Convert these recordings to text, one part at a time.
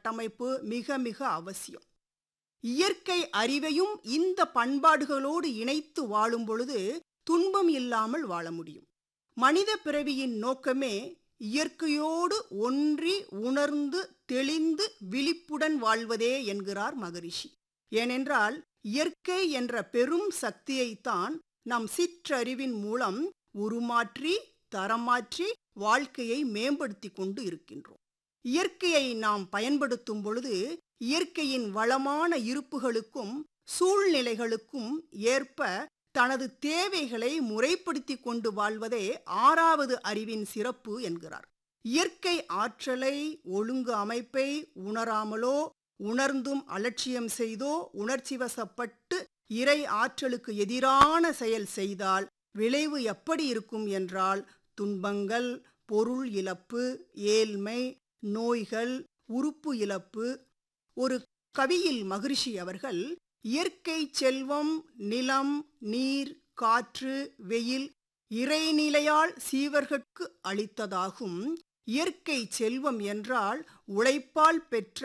கட்டமைப்பு மிக மிக அவசியம் இயற்கை அறிவையும் இந்த பண்பாடுகளோடு இணைத்து வாழும் பொழுது துன்பம் இல்லாமல் வாழ முடியும் மனித பிறவியின் நோக்கமே இயற்கையோடு ஒன்றி உணர்ந்து தெளிந்து விழிப்புடன் வாழ்வதே என்கிறார் மகரிஷி ஏனென்றால் இயற்கை என்ற பெரும் சக்தியைத்தான் நம் சிற்றறிவின் மூலம் உருமாற்றி தரமாற்றி வாழ்க்கையை மேம்படுத்தி கொண்டு இருக்கின்றோம் இயற்கையை நாம் பயன்படுத்தும் பொழுது இயற்கையின் வளமான இருப்புகளுக்கும் சூழ்நிலைகளுக்கும் ஏற்ப தனது தேவைகளை முறைப்படுத்தி கொண்டு வாழ்வதே ஆறாவது அறிவின் சிறப்பு என்கிறார் இயற்கை ஆற்றலை ஒழுங்கு அமைப்பை உணராமலோ உணர்ந்தும் அலட்சியம் செய்தோ உணர்ச்சிவசப்பட்டு இறை ஆற்றலுக்கு எதிரான செயல் செய்தால் விளைவு எப்படி இருக்கும் என்றால் துன்பங்கள் பொருள் இழப்பு ஏழ்மை நோய்கள் உறுப்பு இழப்பு ஒரு கவியில் மகிழ்ச்சி அவர்கள் இயற்கை செல்வம் நிலம் நீர் காற்று வெயில் இறைநிலையால் சீவர்கட்கு அளித்ததாகும் இயற்கை செல்வம் என்றால் உழைப்பால் பெற்ற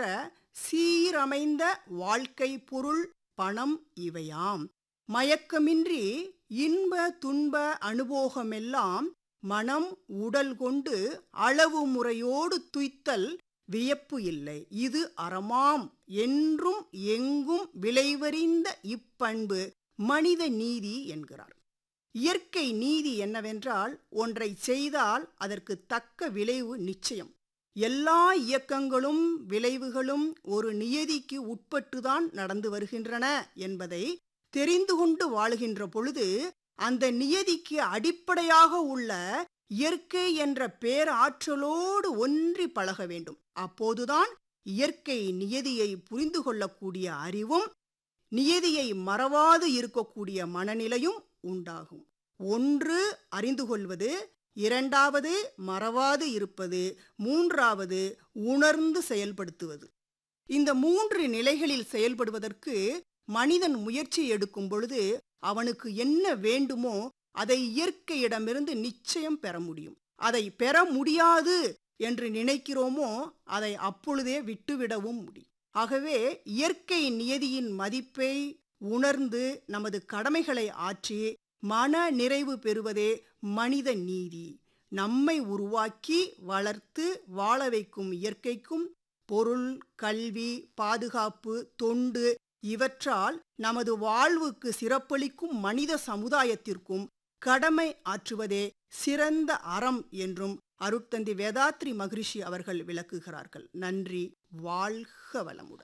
சீரமைந்த வாழ்க்கை பொருள் பணம் இவையாம் மயக்கமின்றி இன்ப துன்ப அனுபோகமெல்லாம் மனம் உடல் கொண்டு அளவு முறையோடு துய்த்தல் வியப்பு இல்லை இது அறமாம் என்றும் எங்கும் விளைவறிந்த இப்பண்பு மனித நீதி என்கிறார் இயற்கை நீதி என்னவென்றால் ஒன்றை செய்தால் அதற்கு தக்க விளைவு நிச்சயம் எல்லா இயக்கங்களும் விளைவுகளும் ஒரு நியதிக்கு உட்பட்டுதான் நடந்து வருகின்றன என்பதை தெரிந்து கொண்டு வாழுகின்ற பொழுது அந்த நியதிக்கு அடிப்படையாக உள்ள இயற்கை என்ற பேராற்றலோடு ஒன்றி பழக வேண்டும் அப்போதுதான் இயற்கை நியதியை புரிந்து கொள்ளக்கூடிய அறிவும் நியதியை மறவாது இருக்கக்கூடிய மனநிலையும் உண்டாகும் ஒன்று அறிந்து கொள்வது இரண்டாவது மறவாது இருப்பது மூன்றாவது உணர்ந்து செயல்படுத்துவது இந்த மூன்று நிலைகளில் செயல்படுவதற்கு மனிதன் முயற்சி எடுக்கும் பொழுது அவனுக்கு என்ன வேண்டுமோ அதை இயற்கையிடமிருந்து நிச்சயம் பெற முடியும் அதை பெற முடியாது என்று நினைக்கிறோமோ அதை அப்பொழுதே விட்டுவிடவும் முடியும் ஆகவே இயற்கை நியதியின் மதிப்பை உணர்ந்து நமது கடமைகளை ஆற்றி மன நிறைவு பெறுவதே மனித நீதி நம்மை உருவாக்கி வளர்த்து வாழ வைக்கும் இயற்கைக்கும் பொருள் கல்வி பாதுகாப்பு தொண்டு இவற்றால் நமது வாழ்வுக்கு சிறப்பளிக்கும் மனித சமுதாயத்திற்கும் கடமை ஆற்றுவதே சிறந்த அறம் என்றும் அருட்தந்தி வேதாத்ரி மகிழ்ச்சி அவர்கள் விளக்குகிறார்கள் நன்றி வாழ்க வளமுடன்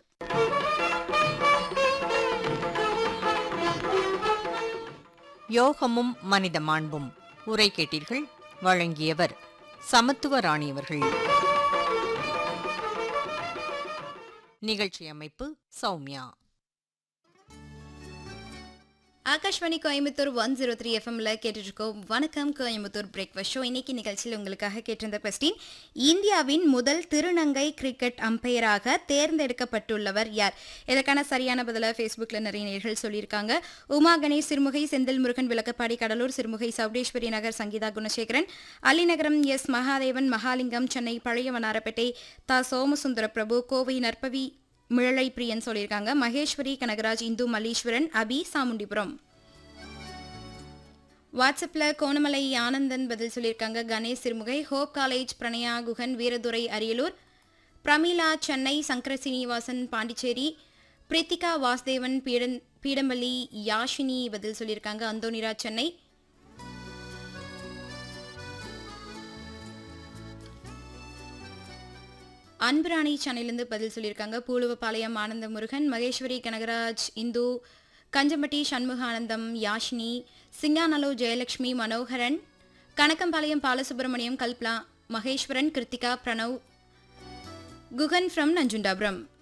யோகமும் மனித மாண்பும் உரை கேட்டீர்கள் வழங்கியவர் சமத்துவ ராணி அவர்கள் நிகழ்ச்சி அமைப்பு Soumya Akashvani Coimbatore one zero three எஃப்எம்ல கேட்டுட்டு இருக்கோம் வணக்கம் கோயம்புத்தூர் பிரேக்ஃபாஸ்ட் ஷோ இன்னைக்கு நிகழ்ச்சியில் உங்களுக்காக கேட்டிருந்த கொஸ்டின் இந்தியாவின் முதல் திருநங்கை கிரிக்கெட் அம்பையராக தேர்ந்தெடுக்கப்பட்டுள்ளவர் யார் இதற்கான சரியான பதில ஃபேஸ்புக்கில் நிறைய நேர்கள் சொல்லியிருக்காங்க உமா கணேஷ் சிறுமுகை செந்தில் முருகன் விளக்கப்பாடி கடலூர் சிறுமுகை சவுடேஸ்வரி நகர் சங்கீதா குணசேகரன் அலிநகரம் எஸ் மகாதேவன் மகாலிங்கம் சென்னை பழைய வண்ணாரப்பேட்டை தா சோமசுந்தர பிரபு கோவை நற்பவி மிழலை பிரியன் சொல்லியிருக்காங்க மகேஸ்வரி கனகராஜ் இந்து மல்லீஸ்வரன் அபி சாமுண்டிபுரம் வாட்ஸ்அப்பில் கோணமலை ஆனந்தன் பதில் சொல்லியிருக்காங்க கணேஷ் சிறுமுகை ஹோப் காலேஜ் பிரணயா குகன் வீரதுரை அரியலூர் பிரமீளா சென்னை சங்கர சீனிவாசன் பாண்டிச்சேரி பிரித்திகா வாசுதேவன் பீடன் பீடம்பள்ளி யாஷினி பதில் சொல்லியிருக்காங்க அந்தோனிரா சென்னை அன்புராணி சென்னையிலேருந்து பதில் சொல்லியிருக்காங்க பூலுவப்பாளையம் ஆனந்த முருகன் மகேஸ்வரி கனகராஜ் இந்து கஞ்சம்பட்டி சண்முகானந்தம் யாஷினி சிங்காநல்லூ ஜெயலட்சுமி மனோகரன் கணக்கம்பாளையம் பாலசுப்ரமணியம் கல்ப்லா மகேஸ்வரன் கிருத்திகா பிரணவ் குகன் ஃப்ரம் நஞ்சுண்டாபுரம்